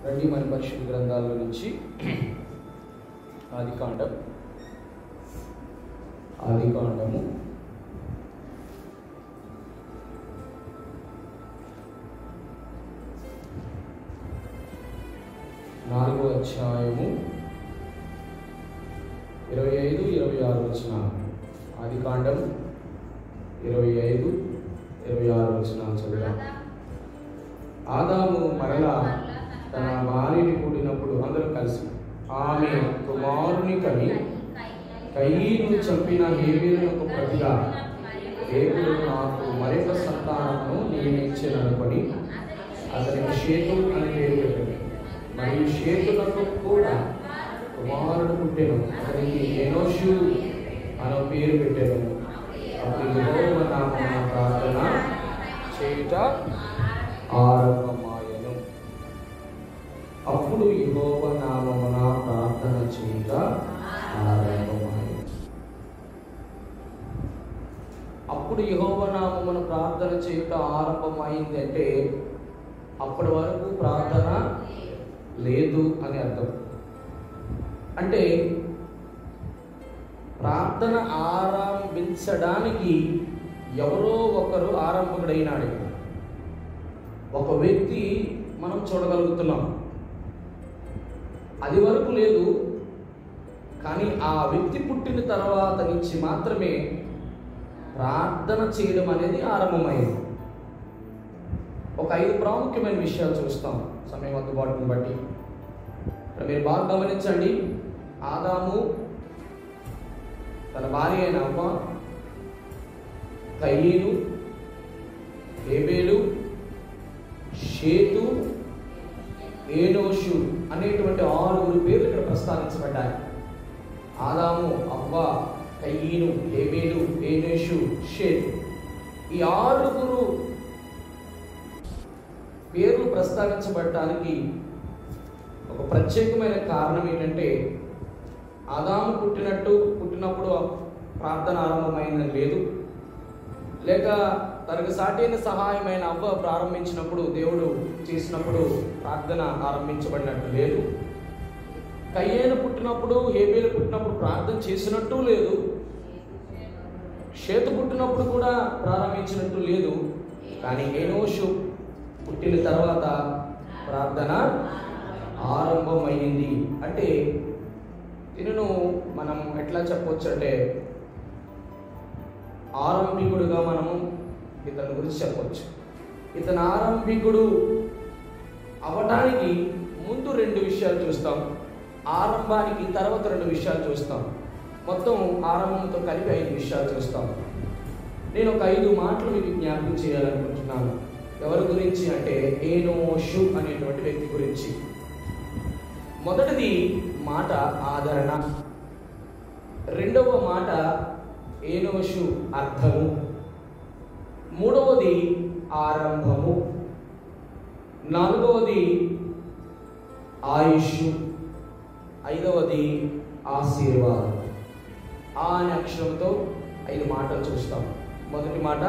రండి మన పరిశుద్ధ గ్రంథాల నుంచి ఆది కాండం ఆది కాండము నాలుగో అధ్యాయము ఇరవై ఐదు ఇరవై ఆరు వచ్చిన ఆది కాండం ఇరవై ఐదు ఇరవై ఆరు వచ్చిన చదివాం ఆదాము మరలా తన భార్యని పుట్టినప్పుడు అందరూ కలిసి ఆమె కుమారుని కని కయ్యను చంపిన హేబేలునకు ప్రతిగా దేవుడు నాకు మరొక సంతానమును నియమించాననుకొని అతనికి షేతు అని పేరు పెట్టాడు మరియు షేతులకు కూడా కుమారుడు పుట్టెను అతనికి ఎనోషు అనే పేరు పెట్టాను అప్పుడు యెహోవా నామమున ప్రార్థన చేయుట ఆరంభమాయను అప్పుడు యెహోవా నామమున ప్రార్థన చేయుట ఆరంభమాయను అప్పుడు యెహోవా నామమున ప్రార్థన చేయుట ఆరంభమైంది అంటే అప్పటి వరకు ప్రార్థన లేదు అని అర్థం అంటే ప్రార్థన ఆరంభించడానికి ఎవరో ఒకరు ఆరంభకుడైనాడు ఒక వ్యక్తి మనం చూడగలుగుతున్నాం అది వరకు లేదు కానీ ఆ వ్యక్తి పుట్టిన తర్వాత నుంచి మాత్రమే ప్రార్థన చేయడం అనేది ఆరంభమైంది ఒక ఐదు ప్రాముఖ్యమైన విషయాలు చూస్తాం సమయం అందుబాటుని బట్టి ఇక్కడ మీరు బాగా గమనించండి ఆదాము తన భార్య అయిన అమ్మ కయ్యను హేబేలు షేతు ఏనోషు అనేటువంటి ఆరుగురు పేర్లు ఇక్కడ ప్రస్తావించబడ్డాయి ఆదాము అవ్వ కయ్యను హేబేలు ఏనోషు షేతు ఈ ఆరుగురు పేర్లు ప్రస్తావించబడటానికి ఒక ప్రత్యేకమైన కారణం ఏంటంటే ఆదాము పుట్టినట్టు పుట్టినప్పుడు ప్రార్థన ఆరంభమైందని లేదు లేక తనకు సాటైన సహాయమైన అవ్వ ప్రారంభించినప్పుడు దేవుడు చేసినప్పుడు ప్రార్థన ఆరంభించబడినట్టు లేదు కయ్యేను పుట్టినప్పుడు హేబేలు పుట్టినప్పుడు ప్రార్థన చేసినట్టు లేదు షేతు పుట్టినప్పుడు కూడా ప్రారంభించినట్టు లేదు కానీ ఏనోషు పుట్టిన తర్వాత ప్రార్థన ఆరంభమైంది అంటే దీనిను మనం ఎట్లా చెప్పొచ్చు అంటే ఆరంభికుడుగా మనము ఇతని గురించి చెప్పొచ్చు ఇతను ఆరంభికుడు అవడానికి ముందు రెండు విషయాలు చూస్తాం ఆరంభానికి తర్వాత రెండు విషయాలు చూస్తాం మొత్తం ఆరంభంతో కలిపి ఐదు విషయాలు చూస్తాం నేను ఒక ఐదు మాటలు మీకు జ్ఞాపకం చేయాలనుకుంటున్నాను ఎవరి గురించి అంటే ఏనోషు అనేటువంటి వ్యక్తి గురించి మొదటిది మాట ఆదరణ రెండవ మాట ఏనోషు అర్థము మూడవది ఆరంభము నాలుగవది ఆయుష్ ఐదవది ఆశీర్వాదం ఆ అనే అక్షరంతో ఐదు మాటలు చూస్తాం మొదటి మాట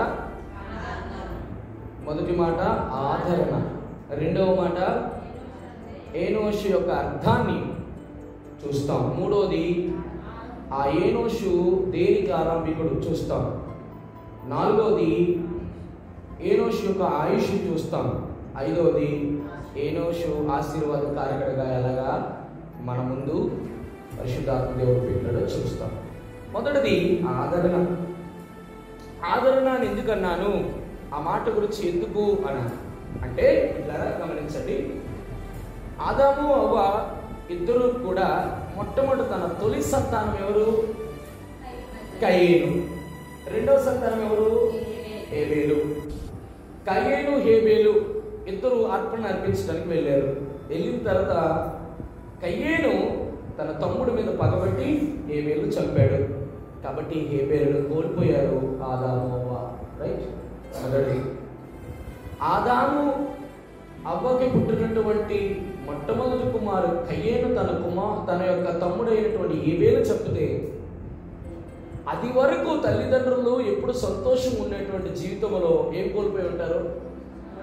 మొదటి మాట ఆదరణ రెండవ మాట ఏనోషు యొక్క అర్థాన్ని చూస్తాం మూడోది ఆ ఏనోషు దేనికి ఆరంభికుడు చూస్తాం నాలుగోది ఏనోషు యొక్క ఆయుష్ చూస్తాం ఐదవది ఏనోషు ఆశీర్వాద కార్యకడగా ఎలాగా మన ముందు పరిశుద్ధాత్మ దేవుడు పెట్టాడో చూస్తాం మొదటిది ఆదరణ ఆదరణ అని ఎందుకన్నాను ఆ మాట గురించి ఎందుకు అన్నాను అంటే ఇట్లా గమనించండి ఆదాము అవ్వ ఇద్దరు కూడా మొట్టమొదటి తన తొలి సంతానం ఎవరు కయ్యేను రెండవ సంతానం ఎవరు హేబేలు కయ్యేను హేబేలు ఇద్దరు అర్పణ అర్పించడానికి వెళ్ళారు వెళ్ళిన తర్వాత కయ్యేను తన తమ్ముడి మీద పగబట్టి హేబేలు చంపాడు కాబట్టి హేబేలును కోల్పోయారు ఆదాము అవ్వ రైట్ మొదటి ఆదాము అవ్వకి పుట్టినటువంటి మొట్టమొదటి కుమారు కయ్యేను తన కుమార్ తన యొక్క తమ్ముడైనటువంటి ఏబేలు చెప్తే అది వరకు తల్లిదండ్రులు ఎప్పుడు సంతోషం ఉండేటువంటి జీవితంలో ఏం కోల్పోయి ఉంటారు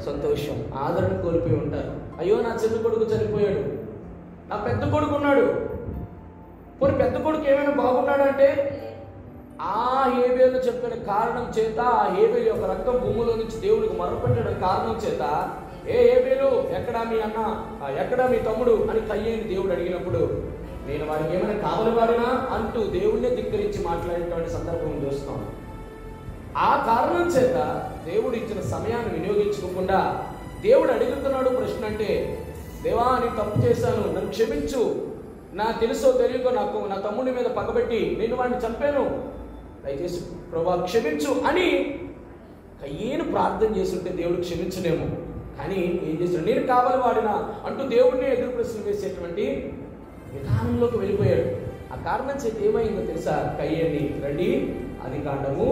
సంతోషం ఆదరణ కోల్పోయి ఉంటారు అయ్యో నా చిన్న కొడుకు చనిపోయాడు నా పెద్ద కొడుకు ఉన్నాడు పోనీ పెద్ద కొడుకు ఏమైనా బాగున్నాడంటే ఆ హేబేలు చెప్పిన కారణం చేత ఆ హేబేలు యొక్క రక్తం భూమిలో నుంచి దేవుడికి మరపెట్టడం కారణం చేత ఏ హేబేలు ఎక్కడా మీ అన్న ఆ, ఎక్కడా మీ తమ్ముడు అని కయ్యేని దేవుడు అడిగినప్పుడు నేను వారికి ఏమైనా కావలి వాడినా అంటూ దేవుణ్ణే ధిక్కరించి మాట్లాడేటువంటి సందర్భం చూస్తాం ఆ కారణం చేత దేవుడు ఇచ్చిన సమయాన్ని వినియోగించుకోకుండా దేవుడు అడుగుతున్నాడు ప్రశ్న అంటే దేవా నేను తప్పు చేశాను నన్ను క్షమించు నా తెలుసో తెలియకో నాకు నా తమ్ముడి మీద పగబెట్టి నేను వాడిని చంపాను దయచేసి ప్రభా క్షమించు అని కయ్యేను ప్రార్థన చేస్తుంటే దేవుడు క్షమించలేము కానీ ఏం చేశాడు నేను కావాలి వాడినా అంటూ దేవుడిని ఎదురు ప్రశ్నలు వేసేటువంటి విధానంలోకి వెళ్ళిపోయాడు ఆ కారణం చేత ఏమైందో తెలుసా కయ్యని రండి అది కాండము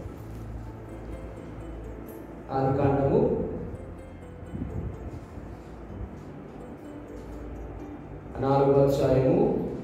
ఆది కాండము నాలుగో అధ్యాయము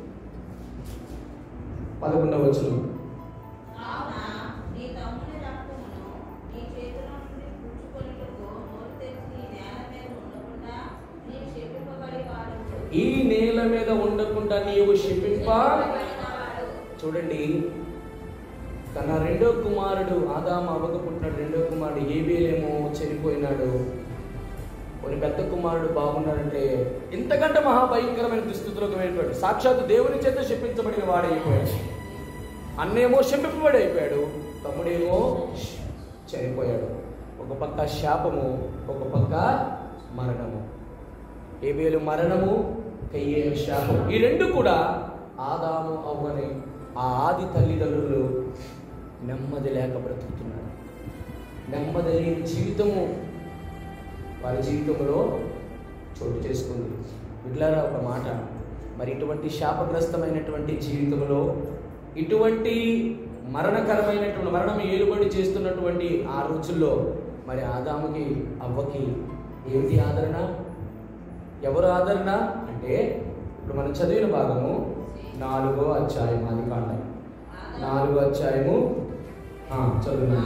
పదకొండవ వచనం కావున నీ తమ్ముని రక్తమును నీ చేతిలో నుండి పుచ్చుకొనుటకు నోరు తెరిచి ఈ నేల మీద ఉండకుండా నీవు శపింపబడి వాడు ఈ నేల మీద ఉండకుండా నీవు శపింప శపింపబడినవాడు. చూడండి తన రెండో కుమారుడు ఆదాము అవ్వక పుట్టినాడు రెండో కుమారుడు ఏబేలేమో చనిపోయినాడు కొన్ని పెద్ద కుమారుడు బాగున్నాడంటే ఇంతకంటే మహాభయంకరమైన దుస్థితిలోకి వెళ్ళిపోయాడు సాక్షాత్ దేవుని చేత శపించబడిన వాడైపోయాడు అన్నేమో శపింపబడి అయిపోయాడు తమ్ముడేమో చనిపోయాడు ఒక పక్క శాపము ఒక పక్క మరణము ఏబేలు మరణము కయ్యేలు శాపం ఈ రెండు కూడా ఆదాము అవ్వని ఆ ఆది తల్లిదండ్రులు నెమ్మది లేక బ్రతుకుతున్నారు నెమ్మది లేని జీవితము వారి జీవితంలో చోటు చేసుకుంది బిడ్లారా ఒక మాట మరి ఇటువంటి శాపగ్రస్తమైనటువంటి జీవితంలో ఇటువంటి మరణకరమైనటువంటి మరణం ఏలుబడి చేస్తున్నటువంటి ఆ రోజుల్లో మరి ఆదాముకి అవ్వకి ఏమిటి ఆదరణ ఎవరు ఆదరణ అంటే ఇప్పుడు మనం చదివిన భాగము నాలుగో అధ్యాయం అది కాండం నాలుగో అధ్యాయము ఆ, చదువున్నాను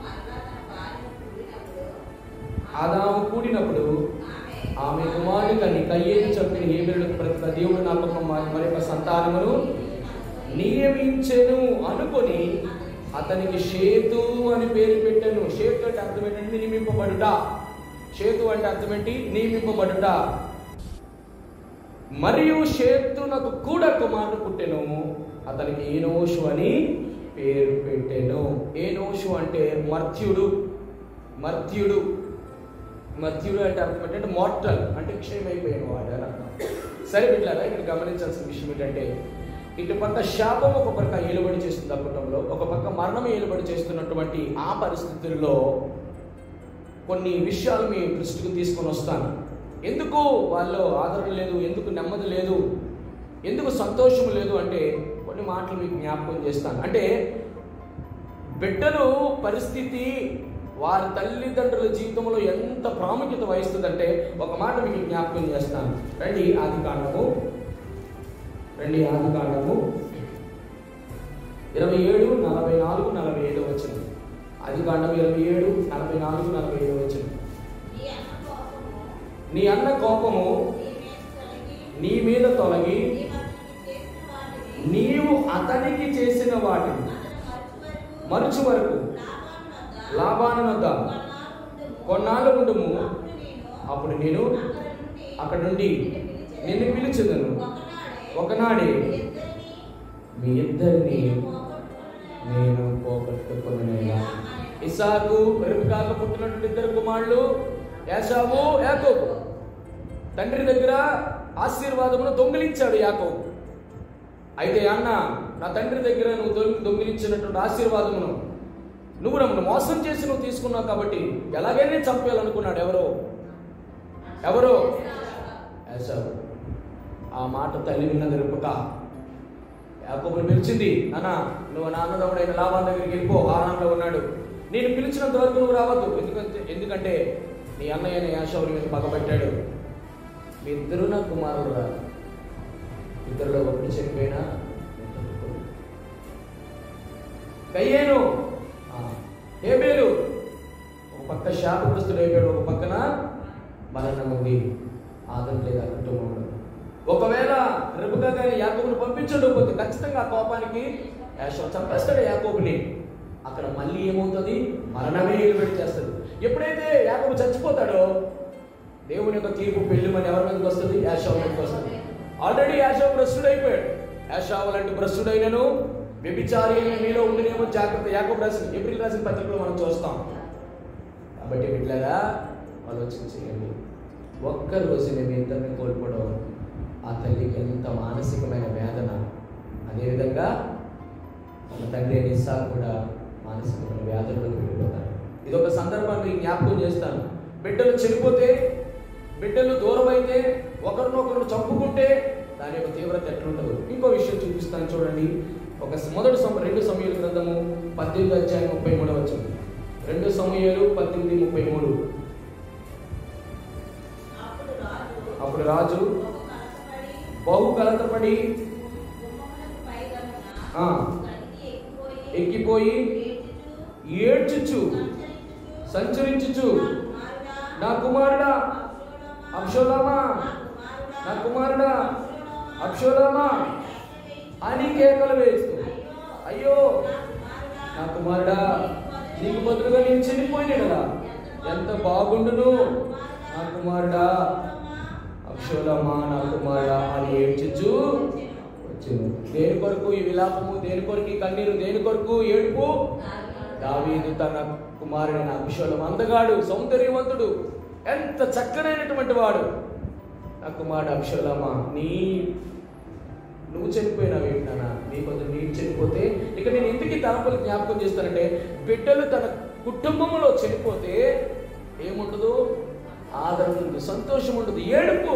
ఆదాము మరలా తన భార్యను కూడినప్పుడు ఆదాము కూడినప్పుడు ఆమె ఆమె కుమారుని కని కయ్యేది చంపిన హేబెరులకు ప్రతి దేవుడు నాకు ఒక మ- మరొక సంతానమును నియమించెను అనుకొని అతనికి షేతు అని పేరు పెట్టాను షేతు అంటే అర్థం ఏంటంటే నియమింపబడుట షేతు అంటే అర్థం ఏంటి నియమింపబడుట మరియు షేతునకు కూడా కుమారుడు పుట్టెను అతనికి ఏనోషు అని పేరు పెట్టెను ఏనోషు అంటే మర్త్యుడు మర్త్యుడు మర్త్యుడు అంటే అర్థం ఏంటంటే మార్టల్ అంటే క్షయమైపోయిన వాడు అని అర్థం సరే బిడ్డారా ఇక్కడ గమనించాల్సిన విషయం ఏంటంటే ఇటు పక్క శాపం ఒక పక్క ఏలుబడి చేస్తుంది ఆ కుటుంబంలో ఒక పక్క మరణం ఏలుబడి చేస్తున్నటువంటి ఆ పరిస్థితుల్లో కొన్ని విషయాలు మీ దృష్టికి తీసుకొని వస్తాను ఎందుకు వాళ్ళు ఆదరణ లేదు ఎందుకు నెమ్మది లేదు ఎందుకు సంతోషం లేదు అంటే కొన్ని మాటలు మీకు జ్ఞాపకం చేస్తాను అంటే బిడ్డలు పరిస్థితి వారి తల్లిదండ్రుల జీవితంలో ఎంత ప్రాముఖ్యత వహిస్తుందంటే ఒక మాట మీకు జ్ఞాపకం చేస్తాను రండి ఆది కాండము రండి ఆది కాండము ఇరవై ఏడు నలభై నాలుగు నలభై ఐదు వచ్చింది ఆది కాండం ఇరవై ఏడు నలభై నాలుగు నలభై ఐదు వచ్చింది నీ అన్న కోపము నీ అన్న కోపము నీ మీద తొలగి నీ మీద తొలగి నీవు అతనికి చేసిన వాటిని నీవు అతనికి చేసిన వాటిని అతను మరచు వరకు మరుచు వరకు లాభాను వద్ద లాభాను వద్ద కొన్నాళ్ళు ఉండుము. కొన్నాళ్ళు ఉండుము అప్పుడు నేను అప్పుడు నేను అక్కడ నుండి అక్కడ నుండి నిన్ను నిన్ను పిలిచెదను ఒకనాడే ఒకనాడే మీ ఇద్దరిని మీ ఇద్దరిని నేను పోగొట్టుకొనలేను. నేను పోగొట్టుకున్నాను ఇసాకు రెబికాకు పుట్టినటువంటి ఇద్దరు కుమారులు యాసావు యాకోబు తండ్రి దగ్గర ఆశీర్వాదమును దొంగిలించాడు యాకోబు అయితే అన్న నా తండ్రి దగ్గర నువ్వు దొంగి దొంగిలించినటువంటి ఆశీర్వాదమును నువ్వు నన్ను మోసం చేసి నువ్వు తీసుకున్నావు కాబట్టి ఎలాగైనా చంపేయాలనుకున్నాడు ఎవరో ఎవరో యాసావు ఆ మాట తల్లి విన్నది రెప్పక యాకోబుని పిలిచింది నాన్న నువ్వు నాన్నదమ్ముడైన లాభాల దగ్గరికి వెళ్ళిపో ఆరాంలో ఉన్నాడు నేను పిలిచినంత వరకు నువ్వు రావద్దు ఎందుకంటే ఎందుకంటే నీ అన్నయ్యని యాషవుని మీద పగబట్టాడు మీ ఇద్దరు నా కుమారుడు రా ఇద్దరులో ఒకటి చనిపోయినా నేను తట్టుకోను. కయ్యేను ఆ, హేబేలు ఒక పక్క శాపగ్రస్తుడు అయిపోయాడు ఒక పక్కన మరణం ఉంది ఆదరణ లేదు ఆ కుటుంబంలో ఒకవేళ రెబుగా కానీ యాకోబుని పంపించకపోతే ఖచ్చితంగా ఆ కోపానికి యాషో చంపేస్తాడు యాకోబుని అక్కడ మళ్ళీ ఏమవుతుంది మరణమే నిలబెట్టి చేస్తుంది ఎప్పుడైతే యాకోబు చచ్చిపోతాడో దేవుని యొక్క తీర్పు పెళ్లి మన ఎవరి మీదకి వస్తుంది యాషావు మీదకి వస్తుంది ఆల్రెడీ యాషావు భ్రష్టుడు అయిపోయాడు యాషావు లాంటి భ్రష్టుడైనను వ్యభిచారి అయిన మీలో ఉండినేమో జాగ్రత్త యాకోబు రాసిన ఏప్రిల్ రాసిన పత్రికలో మనం చూస్తాం కాబట్టి బిడ్డలారా ఆలోచన చేయండి ఒక్క రోజు మేము ఇద్దరిని కోల్పోవడం ఆ తల్లికి ఎంత మానసికమైన వేదన అదేవిధంగా మన తండ్రి అయిన ఇస్సాకు కూడా మానసికమైన వ్యాధులకు వెళ్ళిపోతారు ఇది ఒక సందర్భాన్ని మీకు జ్ఞాపకం చేస్తాను బిడ్డలు చనిపోతే బిడ్డలు దూరం అయితే ఒకరినొకరు చంపుకుంటే దాని యొక్క తీవ్రత ఎట్లుండదు ఇంకో విషయం చూపిస్తాను చూడండి ఒక మొదటి సమ రెండు సమయాల గ్రంథము పద్దెనిమిది అధ్యాయం ముప్పై మూడవ వచ్చింది రెండు సమయాలు పద్దెనిమిది ముప్పై మూడు అప్పుడు రాజు అప్పుడు రాజు బహు బహు కలతపడి కలతపడి గుమ్మములకు పైగనున్న ఆ. గదికి ఎక్కిపోయి ఎక్కిపోయి ఏడ్చుచు, ఏడ్చుచు సంచరించుచు, సంచరించుచు నా కుమారుడా, నా కుమారుడా అబ్షోలామా నా కుమారుడా అబ్షోలామా అని కేకలు వేస్తూ అయ్యో నా కుమారుడా నీకు బదులుగా నేను చనిపోయినా కదా ఎంత బాగుండును నా కుమారుడా అక్షోలమ్మా నా కుమారుడా అని ఏడ్చుచు వచ్చును దేని కొరకు ఈ విలాపము దేని కొరకు ఈ కన్నీరు దేని కొరకు ఏడుపు దావీదు తన కుమారుడైన అభిషోలం అందగాడు సౌందర్యవంతుడు ఎంత చక్కనైనటువంటి వాడు నా కుమారుడు అభిషోలమ్మ నీ నువ్వు చనిపోయినావు ఏంటన్నా నీ బదులు నేను చనిపోతే ఇక నేను ఎందుకు ఈ తలంపులు జ్ఞాపకం చేస్తానంటే బిడ్డలు తన కుటుంబంలో చనిపోతే ఏముండదు ఆదరణ ఉండదు సంతోషం ఉండదు ఏడుపు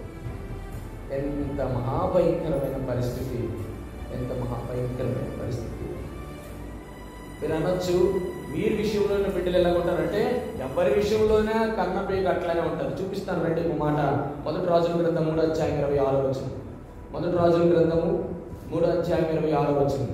ఎంత మహాభయంకరమైన పరిస్థితి ఎంత మహాభయంకరమైన పరిస్థితి మీరు అనొచ్చు వీరి విషయంలోనే బిడ్డలు ఎలా ఉంటారంటే ఎవరి విషయంలోనే కన్న పేగు అట్లానే ఉంటారు చూపిస్తాను రండి ఒక మాట మొదటి రాజుల గ్రంథం మూడు అధ్యాయం ఇరవై ఆరు వచ్చింది మొదటి రాజుల గ్రంథము మూడు అధ్యాయం ఇరవై ఆరు వచ్చింది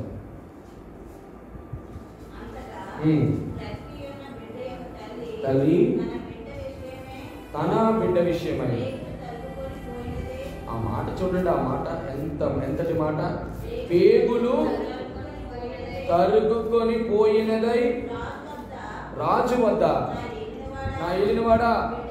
అంతటా ఉమ్. బ్రతికి ఉన్న బిడ్డ యొక్క తల్లి తల్లి తన బిడ్డ తన బిడ్డ విషయమే విషయమై రేగులు తరుముకొని పోయినదే, ఆ మాట చూడండి ఆ మాట ఎంత ఎంతటి మాట పేగులు తరుముకొని పోయినదే, తరుగుకొని పోయినదై రాజు వద్ద రాజు వద్ద నా నా ఏలినవాడా,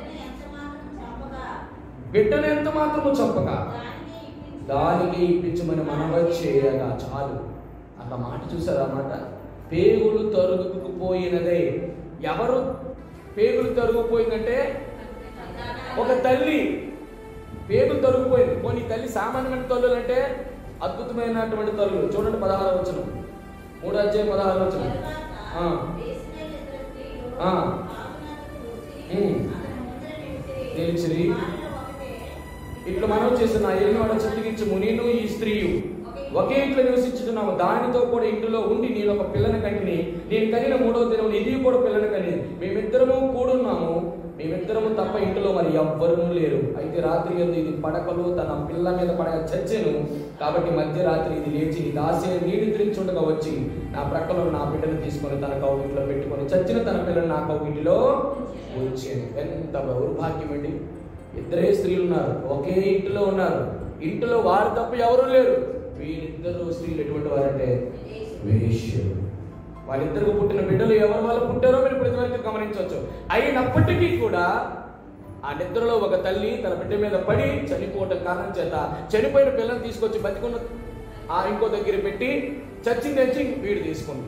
ఏలినవాడా బిడ్డను ఎంత బిడ్డను ఎంత మాత్రం చంపగా, మాత్రము చంపగా దానిని ఇప్పించు. దానికి ఇప్పించమని మనవ చేయగా చాలు అట్లా మాట చూసారు ఆ మాట పేగులు తరుగుకుపోయినదే ఎవరు పేగులు తరుగుపోయిందంటే ఒక తల్లి పేగులు తరుగుపోయింది పోనీ తల్లి సామాన్యమైన తల్లులు అంటే అద్భుతమైనటువంటి తల్లులు చూడండి పదహారు వచ్చిన మూడు అధ్యాయం పదహారు వచ్చిన ఆ. తరువాత వేశ్యలైన ఇద్దరు స్త్రీలు ఆ. రాజునద్దకు వచ్చి ఉమ్. అతని ముందర నిలిచిరి. నిలిచిరి. వారిలో ఒకటే, ఇట్లా మనం చేసిన ఏలినవాడ చెట్టుకించి మునిను ఈ స్త్రీయు ఒకే ఇంట్లో నివసించుతున్నాము దానితో కూడా ఇంటిలో ఉండి నేను ఒక పిల్లని కంటిని నేను కనిన మూడవ దినం ఇది కూడా పిల్లని కని మేమిద్దరము కూడున్నాము మేమిద్దరము తప్ప ఇంటిలో మరి ఎవ్వరూ లేరు అయితే రాత్రి ఎందు ఇది పడకలు తన పిల్ల మీద పడక చచ్చెను కాబట్టి మధ్యరాత్రి ఇది లేచి దాసి నీటి తిరిచుండగా వచ్చి నా ప్రక్కలో నా బిడ్డను తీసుకొని తన కౌగిట్లో పెట్టుకొని చచ్చిన తన పిల్లని నా కౌగిటిలో ఉంచాను ఎంత దౌర్భాగ్యం అండి ఇద్దరే స్త్రీలు ఉన్నారు ఒకే ఇంటిలో ఉన్నారు ఇంటిలో వారు తప్ప ఎవరూ లేరు వీరిద్దరు స్త్రీలు ఎటువంటి వారంటే వేశ్యులు వాళ్ళిద్దరికి పుట్టిన బిడ్డలు ఎవరు వాళ్ళు పుట్టారో మీరు ఇప్పుడు ఇదివరకు గమనించవచ్చు అయినప్పటికీ కూడా ఆ నిద్రలో ఒక తల్లి తన బిడ్డ మీద పడి చనిపోవటం కారణం చేత చనిపోయిన పిల్లని తీసుకొచ్చి బతికున్న ఆ ఇంకో దగ్గర పెట్టి చచ్చింది తెచ్చి వీడు తీసుకుంది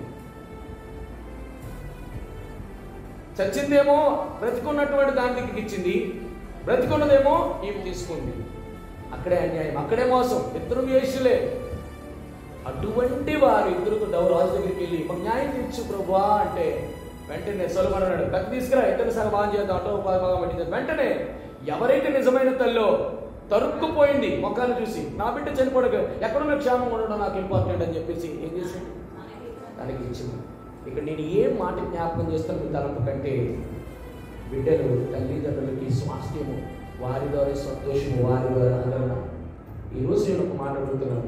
చచ్చిందేమో బ్రతికున్నటువంటి దాని దగ్గరికి ఇచ్చింది బ్రతికున్నదేమో ఈమె తీసుకుంది అక్కడే అన్యాయం అక్కడే మోసం ఇద్దరు వేసులే అటువంటి వారు ఇద్దరు డౌ రాజు దగ్గరికి వెళ్ళి మాకు న్యాయం తీర్చు ప్రభా అంటే వెంటనే సొలమన్ అన్నాడు కత్తి తీసుకురా ఇద్దరు సగభాగం చేద్దాం అటో భాగం పట్టింది వెంటనే ఎవరైతే నిజమైన తల్లో తరుక్కుపోయింది మొక్కలు చూసి నా బిడ్డ చనిపోవడం ఎక్కడున్న క్షేమం ఉండడం నాకు ఇంపార్టెంట్ అని చెప్పేసి ఏం చేసింది దానికి ఇచ్చింది ఇక్కడ నేను ఏం మాట జ్ఞాపకం చేస్తాను మీ తలంపు కంటే బిడ్డలు తల్లిదండ్రులకి స్వాస్థ్యము వారి ద్వారా సంతోషము వారి ద్వారా ఆదరణ ఈరోజు నేను ఒక మాట అడుగుతున్నాను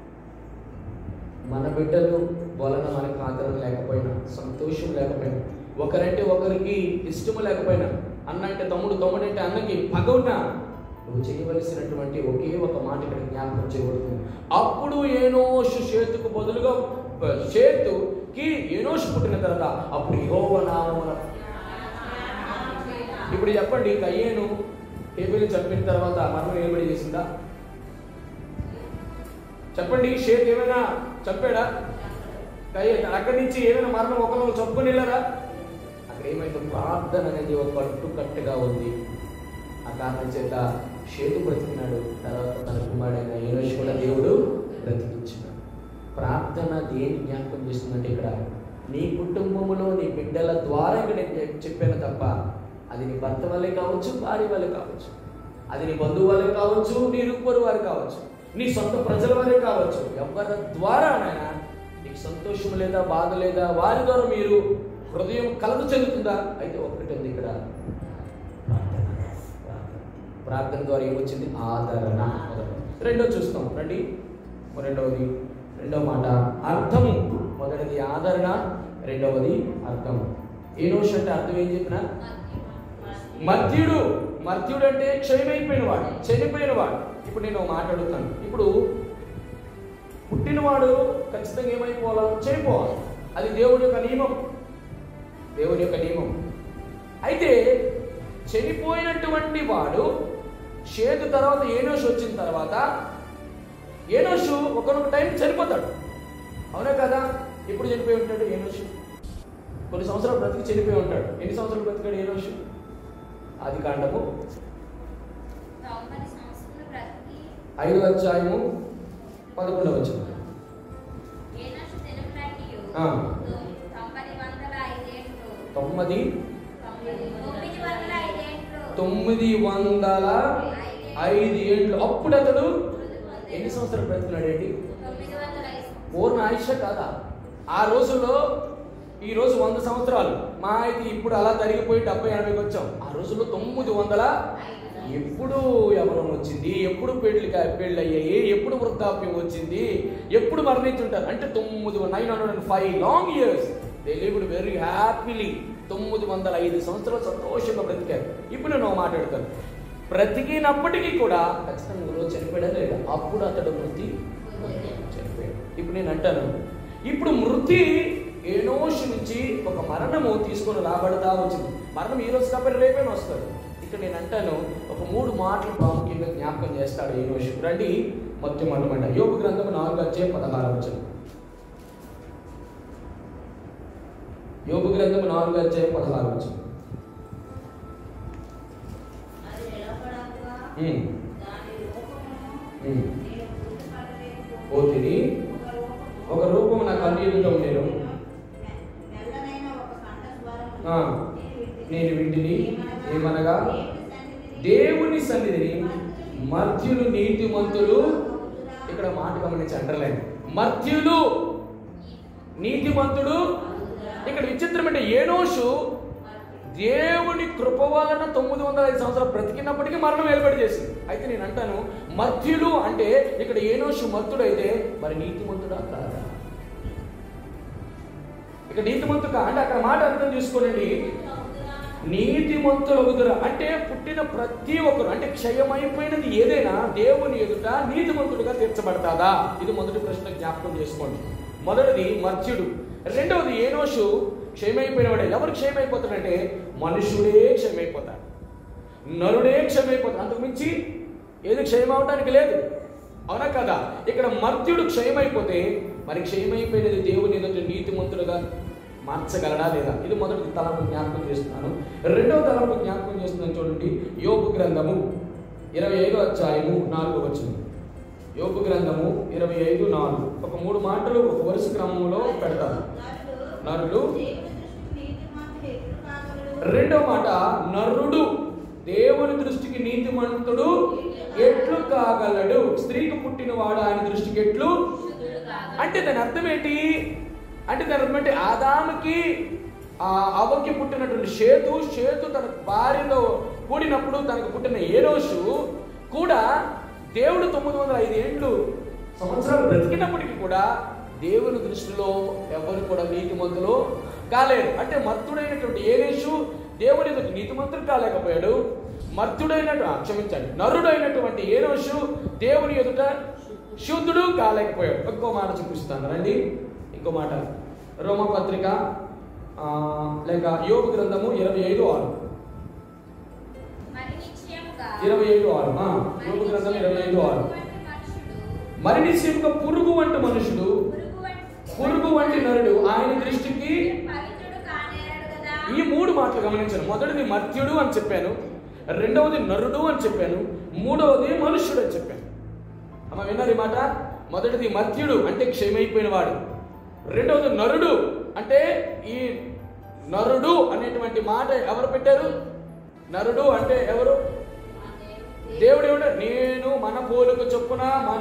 మన బిడ్డలు వలన మనకు ఆదరణ లేకపోయినా సంతోషం లేకపోయినా ఒకరంటే ఒకరికి ఇష్టము లేకపోయినా అన్న అంటే తమ్ముడు తమ్ముడు అంటే అన్నకి పగ ఉన్నా నువ్వు చేయవలసినటువంటి ఒకే ఒక మాట ఇక్కడ జ్ఞాపకం చేయబడుతుంది అప్పుడు ఏనోషు చేతుకు బదులుగా చేతుకి ఏనోషు పుట్టిన తర్వాత అప్పుడు యెహోవా నామమున ఇప్పుడు చెప్పండి కయ్యేను హేబెలు చంపిన తర్వాత మరణం ఏబడి చేసిందా చెప్పండి షేక్ ఏమైనా చంపాడా కయ్య అక్కడి నుంచి ఏమైనా మరణం ఒకరు చంపుకొని వెళ్ళారా అక్కడ ఏమైంది ప్రార్థన అనేది ఒక కట్టుకట్టుగా ఉంది ఆ కారణం చేత షేతు బ్రతికినాడు తర్వాత తన కుమారుడైన ఏనోషు కూడా దేవుడు బ్రతికించినాడు ప్రార్థన దేని జ్ఞాపకం చేస్తుందంటే ఇక్కడ నీ కుటుంబములో నీ బిడ్డల ద్వారా ఇక్కడ నేను చెప్పాను తప్ప అది నీ భర్త వల్లే కావచ్చు భార్య వల్లే కావచ్చు అది నీ బంధువు వల్లే కావచ్చు నీ రూపరు వారు కావచ్చు నీ సొంత ప్రజల వల్లే కావచ్చు ఎవరి ద్వారా నాయన నీకు సంతోషం లేదా బాధ లేదా వారి ద్వారా మీరు హృదయం కలదు చెందుతుందా అయితే ఒక్కటి ఉంది ఇక్కడ ప్రార్థన. ప్రార్థన ద్వారా ఏమొచ్చింది ఆదరణ మొదటి రెండో చూస్తాం రండి రెండవది రెండవ మాట అర్థము మొదటిది ఆదరణ రెండవది అర్థం ఏనోష్ అంటే అర్థం ఏం చెప్పిన మర్త్యుడు మర్త్యుడు అంటే క్షయమైపోయిన వాడు చనిపోయిన వాడు ఇప్పుడు నేను ఒక మాట అడుగుతాను ఇప్పుడు పుట్టినవాడు ఖచ్చితంగా ఏమైపోవాలి చనిపోవాలి అది దేవుడి యొక్క నియమం దేవుని యొక్క నియమం అయితే చనిపోయినటువంటి వాడు షేతు తర్వాత ఏనోషు వచ్చిన తర్వాత ఏనోషు ఒకనొక టైం చనిపోతాడు అవునా కదా ఎప్పుడు చనిపోయి ఉంటాడు ఏనోషు కొన్ని సంవత్సరాలు బ్రతికి చనిపోయి ఉంటాడు ఎన్ని సంవత్సరాలు బ్రతికాడు ఏనోషు ఆది కాండము తొంభై సంవత్సరాలు బ్రతికి ఐదు అధ్యాయము పదకొండవ వచ్చిన ఏనాడు తెలుగునాటియు ఆ. తొంభై వందల ఐదేండ్లు తొమ్మిది తొమ్మిది వందల ఐదేండ్లు తొమ్మిది వందల ఐదు ఏళ్ళు అప్పుడు అతడు ఎన్ని సంవత్సరాలు బ్రతికినాడు ఏంటి తొమ్మిది వందల ఐదు పూర్ణ ఆయుష కాదా ఆ రోజుల్లో ఈ రోజు వంద సంవత్సరాలు మా అయితే ఇప్పుడు అలా జరిగిపోయి డెబ్బై ఎనభైకి వచ్చాం ఆ రోజుల్లో తొమ్మిది వందల ఎప్పుడు యవనం వచ్చింది ఎప్పుడు పెళ్లి పెళ్ళి అయ్యాయి ఎప్పుడు వృద్ధాప్యం వచ్చింది ఎప్పుడు మరణించుంటారు అంటే తొమ్మిది nine hundred and five long years they lived very happily తొమ్మిది వందల ఐదు సంవత్సరాలు సంతోషంగా బ్రతికారు ఇప్పుడు నేను ఒక మాట్లాడతాను బ్రతికినప్పటికీ కూడా ఖచ్చితంగా రోజు చనిపోయాడా లేదా అప్పుడు అతడు మృతి చనిపోయాడు ఇప్పుడు నేను అంటాను ఇప్పుడు మృతి ఏనోషు నుంచి ఒక మరణము తీసుకొని రాబడతా వచ్చింది మరణం ఈ రోజు కాబట్టి రేపేనా వస్తుంది ఇక్కడ నేను అంటాను ఒక మూడు మాటలు ప్రాముఖ్యంగా జ్ఞాపకం చేస్తాడు ఏనోషు రండి మొత్తం అనమాట యోగ గ్రంథం నాలుగు వచ్చే పదహారు వచ్చింది యోగ గ్రంథం నాలుగు వచ్చే పదహారు వచ్చింది అది నిలబడగా ఉమ్, దాని రూపమును ఉమ్. నేను గుర్తుపట్టలేదు. ఓ తిని ఒక రూపము ఒక రూపము నా కన్ను ఎదుట ఉండేను మెల్లనైన ఒక కంఠస్వరమును ఆ, నేను వింటిని ఏమనగా దేవుని సన్నిధిని మధ్యులు నీతిమంతులు ఇక్కడ మాట గమనించి అండర్లైన్ మధ్యులు నీతిమంతుడు ఇక్కడ విచిత్రం అంటే ఏనోషు దేవుని కృప వలన తొమ్మిది వందల ఐదు సంవత్సరాలు బ్రతికినప్పటికీ మరణం ఏర్పాటు చేసింది అయితే నేను అంటాను మధ్యులు అంటే ఇక్కడ ఏనోషు మత్తుడైతే మరి నీతిమంతుడా కాదా ఇక నీతిమంతుడా అంటే అక్కడ మాట అర్థం చేసుకోనండి నీతిమంతులు అవుతురా అంటే పుట్టిన ప్రతి ఒక్కరు అంటే క్షయమైపోయినది ఏదైనా దేవుని ఎదుట నీతిమంతుడుగా తీర్చబడతాదా ఇది మొదటి ప్రశ్న జ్ఞాపకం చేసుకోండి మొదటిది మర్త్యుడు రెండవది ఏనోషు క్షయమైపోయినవాడే ఎవరు క్షయమైపోతాడంటే మనుషుడే క్షయమైపోతాడు నరుడే క్షయమైపోతాడు అంతకు మించి ఏది క్షయమవటానికి లేదు అవునా కదా ఇక్కడ మర్త్యుడు క్షయమైపోతే మరి క్షయమైపోయినది దేవుని ఎదుట నీతిమంతుడుగా మార్చగలడా లేదా ఇది మొదటి తలంపు జ్ఞాపకం చేస్తున్నాను రెండవ తలంపు జ్ఞాపకం చేస్తున్నాను చూడండి యోగు గ్రంథము ఇరవై ఐదో అధ్యాయము నాలుగు వచ్చింది యోగు గ్రంథము ఇరవై ఐదు నాలుగు ఒక మూడు మాటలు ఒక వరుస క్రమంలో పెడతాను నరుడు రెండో మాట నరుడు దేవుని దృష్టికి నీతిమంతుడు ఎట్లు కాగలడు స్త్రీకి పుట్టినవాడు ఆయన దృష్టికి ఎట్లు అంటే దాని అర్థం ఏంటి అంటే దాని అర్థం ఏంటి ఆదాముకి ఆ అవ్వకి పుట్టినటువంటి షేతు షేతు తన భార్యతో కూడినప్పుడు తనకు పుట్టిన ఏనోషు కూడా దేవుడు తొమ్మిది వందల ఐదు ఏండ్లు సంవత్సరాలు బ్రతికినప్పటికీ కూడా దేవుని దృష్టిలో ఎవరు కూడా నీతిమంతులు కాలేరు అంటే మర్తుడైనటువంటి ఏనేషు దేవుని ఎదుట నీతిమంతుడు కాలేకపోయాడు మర్తుడైనట్టు ఆ, క్షమించండి నరుడైనటువంటి ఏనోషు దేవుని ఎదుట శుద్ధుడు కాలేకపోయాడు ఇంకో మాట చూపిస్తాను రండి ఇంకో మాట రోమపత్రిక ఆ, లేక యోగ గ్రంథము ఇరవై ఐదు ఆరు మరి నిశ్చయముగా ఇరవై ఐదు ఆరు ఆ, యోగ గ్రంథం ఇరవై ఐదు ఆరు వంటి మనుషుడు మరి నిశ్చయముగా పురుగు వంటి మనుషుడు పురుగు వంటి పురుగు వంటి నరుడు ఆయన దృష్టికి పవిత్రుడు కానేరాడు కదా ఈ మూడు మాటలు గమనించాను మొదటిది మర్త్యుడు అని చెప్పాను రెండవది నరుడు అని చెప్పాను మూడవది మనుష్యుడు అని చెప్పాను అమ్మ విన్నారు ఈ మాట మొదటిది మర్త్యుడు అంటే క్షయమైపోయిన వాడు రెండవది నరుడు అంటే ఈ నరుడు అనేటువంటి మాట ఎవరు పెట్టారు నరుడు అంటే ఎవరు దేవుడు ఏమంటే నేను మన పోలుకు చొప్పున మన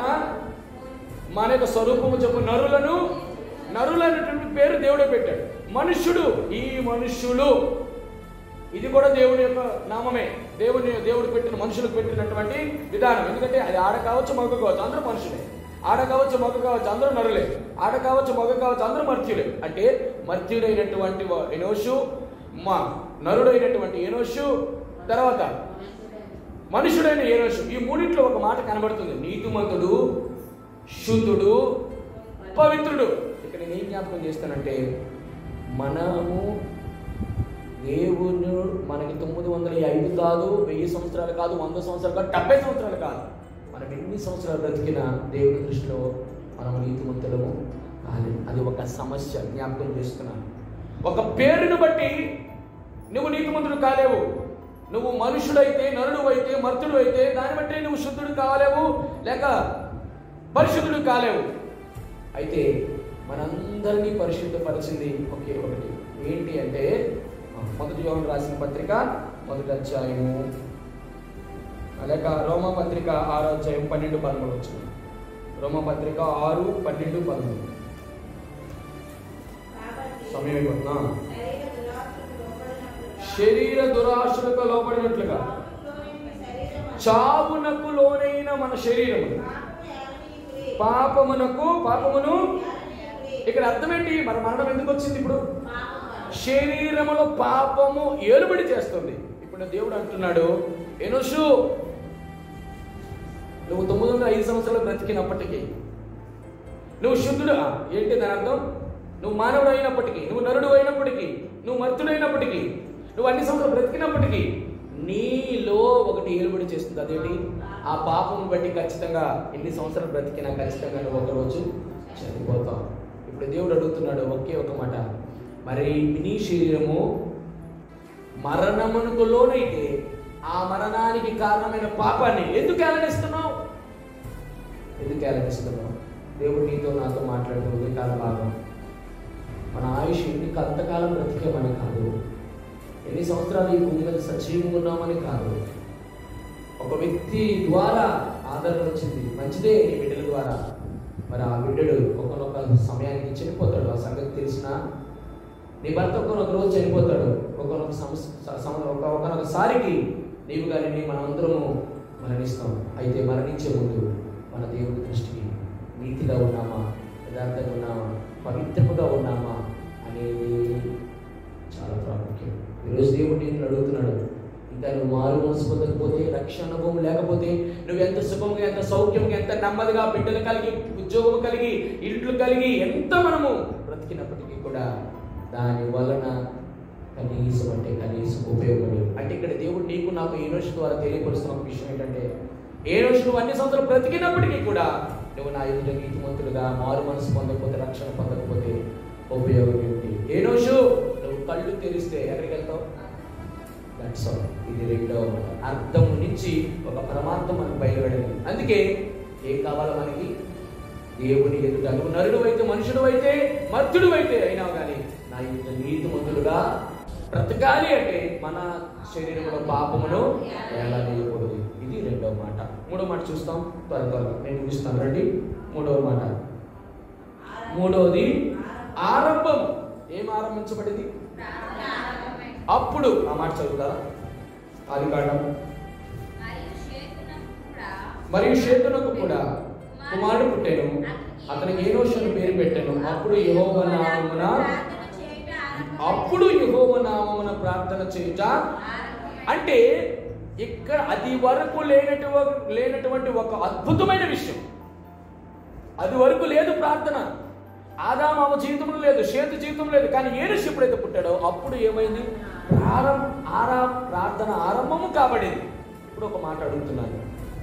మన యొక్క స్వరూపము చొప్పున నరులను నరులు అనేటువంటి పేరు దేవుడే పెట్టాడు మనుష్యుడు ఈ మనుష్యులు ఇది కూడా దేవుని యొక్క నామమే దేవుని దేవుడు పెట్టిన మనుషులకు పెట్టినటువంటి విధానం ఎందుకంటే అది ఆడ కావచ్చు మగ కావచ్చు అందరూ మనుషులే ఆడ కావచ్చు మగ కావచ్చు అందరూ నరులే ఆడ కావచ్చు మగ కావచ్చు అందరూ మర్త్యులే అంటే మర్త్యుడైనటువంటి వా- ఎనోషు మా నరుడైనటువంటి ఎనోషు తర్వాత మనుషుడైన ఏనోషు ఈ మూడింట్లో ఒక మాట కనబడుతుంది నీతిమంతుడు శుద్ధుడు పవిత్రుడు ఇక్కడ నేను ఏం జ్ఞాపకం చేస్తానంటే మనము దేవుడు మనకి తొమ్మిది వందల ఐదు కాదు వెయ్యి సంవత్సరాలు కాదు వంద సంవత్సరాలు కాదు డెబ్బై సంవత్సరాలు కాదు మనం ఎన్ని సంవత్సరాలు బ్రతికినా దేవుని దృష్టిలో మనం నీతిమంతులము కాలేదు అది ఒక సమస్య జ్ఞాపకం చేస్తున్నాను ఒక పేరును బట్టి నువ్వు నీతిమంతుడు కాలేవు నువ్వు మనుషుడైతే నరుడు అయితే మర్తుడు అయితే దాన్ని బట్టి నువ్వు శుద్ధుడు కాలేవు లేక పరిశుద్ధుడు కాలేవు అయితే మనందరినీ పరిశుద్ధపరిచింది ఒకే ఒకటి ఏంటి అంటే ఆ, మొదటి యోగం రాసిన పత్రిక మొదటి అధ్యాయము లేక రోమా పత్రిక ఆరో అధ్యాయం పన్నెండు పదమూడు వచ్చింది రోమా పత్రిక ఆరు పన్నెండు పదమూడు కాబట్టి సమయం అయిపోతుందా శరీర దురాశకు లోబడినట్లుగా శరీర దురాశలకు లోపడినట్లుగా పాపంలోని మీ శరీరము చావునకు లోనైన మన శరీరము పాపము ఏలనీయుకుడి. పాపమునకు పాపమును ఏలనీయుకుడి. ఇక్కడ అర్థం ఏంటి మన మరణం ఎందుకు వచ్చింది ఇప్పుడు పాపము శరీరములో పాపము ఏలుబడి చేస్తుంది ఇప్పుడు దేవుడు అంటున్నాడు ఎనుషు నువ్వు తొమ్మిది వందల ఐదు సంవత్సరాలు బ్రతికినప్పటికీ నువ్వు శుద్ధుడు ఆ, ఏంటి దాని అర్థం నువ్వు మానవుడు అయినప్పటికీ నువ్వు నరుడు అయినప్పటికీ నువ్వు మర్తుడైనప్పటికీ నువ్వు అన్ని సంవత్సరాలు బ్రతికినప్పటికీ నీలో ఒకటి ఏలుబడి చేస్తుంది అదేంటి ఆ పాపం బట్టి ఖచ్చితంగా ఎన్ని సంవత్సరాలు బ్రతికినా ఖచ్చితంగా నువ్వు ఒకరోజు చనిపోతావు ఇప్పుడు దేవుడు అడుగుతున్నాడు ఒకే ఒక మాట మరి నీ శరీరము మరణమునకు లోనైతే ఆ మరణానికి కారణమైన పాపాన్ని ఎందుకు ఏలనిస్తున్నావు ఎందుకు ఏలనిస్తున్నావు దేవుడు నీతో నాతో మాట్లాడుతుంది కాల భాగం మన ఆయుష్ ఎన్ని అంతకాలం బ్రతికేమని కాదు ఎన్ని సంవత్సరాలు ఈ భూమి మీద సజీవంగా ఉన్నామని కాదు ఒక వ్యక్తి ద్వారా ఆదరణ వచ్చింది మంచిదే నీ బిడ్డల ద్వారా మరి ఆ బిడ్డడు ఒకనొక సమయానికి చనిపోతాడు ఆ సంగతి తెలిసినా నీ భర్త ఒకనొక రోజు చనిపోతాడు ఒకనొక సంవత్సరం ఒక ఒకనొకసారికి నీవు కానీ మనమందరము మరణిస్తాం అయితే మరణించే ముందు మన దేవుడి దృష్టికి నీతిగా ఉన్నామా యథార్థంగా ఉన్నామా పవిత్రముగా ఉన్నామా అనేది చాలా ప్రాముఖ్యం ఈరోజు దేవుడు నేను అడుగుతున్నాడు ఇంకా నువ్వు మారు మనసు పొందకపోతే రక్షణ అనుభవం లేకపోతే నువ్వు ఎంత సుఖంగా ఎంత సౌఖ్యంగా ఎంత నెమ్మదిగా బిడ్డలు కలిగి ఉద్యోగం కలిగి ఇంట్లు కలిగి ఎంత మనము బ్రతికినప్పటికీ కూడా దాని వలన కనీసం అంటే కనీసం ఉపయోగం లేదు అంటే ఇక్కడ దేవుడు నీకు నాకు ఏ రోజు ద్వారా తెలియపరుస్తున్న ఒక విషయం ఏంటంటే ఏ రోజు నువ్వు అన్ని సంవత్సరాలు బ్రతికినప్పటికీ కూడా నువ్వు నా ఎదుట నీతిమంతుడుగా మారు మనసు పొందకపోతే రక్షణ పొందకపోతే ఉపయోగం ఏంటి ఏ రోజు నువ్వు కళ్ళు తెరిస్తే ఎక్కడికి వెళ్తావు దట్స్ ఆల్ ఇది రెండవ మాట అర్థం నుంచి ఒక పరమార్థం మనకు బయలుపడింది అందుకే ఏం కావాలో మనకి దేవుని ఎదుట నువ్వు నరుడు అయితే మనుషుడు అయితే మర్తుడు అయితే అయినా కానీ నా ఎదుట నీతిమంతుడుగా బ్రతకాలి అంటే మన శరీరంలో పాపమును ఎలా వేయకూడదు ఇది రెండవ మాట మూడో మాట చూస్తాం త్వర త్వరగా నేను ముగిస్తాను రండి మూడవ మాట మూడవది ఆరంభం ఏం ఆరంభించబడింది ప్రార్థన ఆరంభమైంది. అప్పుడు ఆ మాట చదువుతారా ఆది కాండం మరియు షేతునకు కూడా మరియు షేతునకు కూడా కుమారుడు పుట్టాను అతనికి ఏనోషను పేరు పెట్టాను అప్పుడు యెహోవా నామమున ప్రార్థన చేయుట అప్పుడు యెహోవా నామమున ప్రార్థన చేయుట అంటే ఇక్కడ అది వరకు లేనటువంటి లేనటువంటి ఒక అద్భుతమైన విషయం అది వరకు లేదు ప్రార్థన ఆదాం అవ జీవితంలో లేదు చేతు జీవితం లేదు కానీ ఏనుష్ ఎప్పుడైతే పుట్టాడో అప్పుడు ఏమైంది ప్రారంభ ఆరా ప్రార్థన ఆరంభము కాబడింది ఇప్పుడు ఒక మాట అడుగుతున్నాను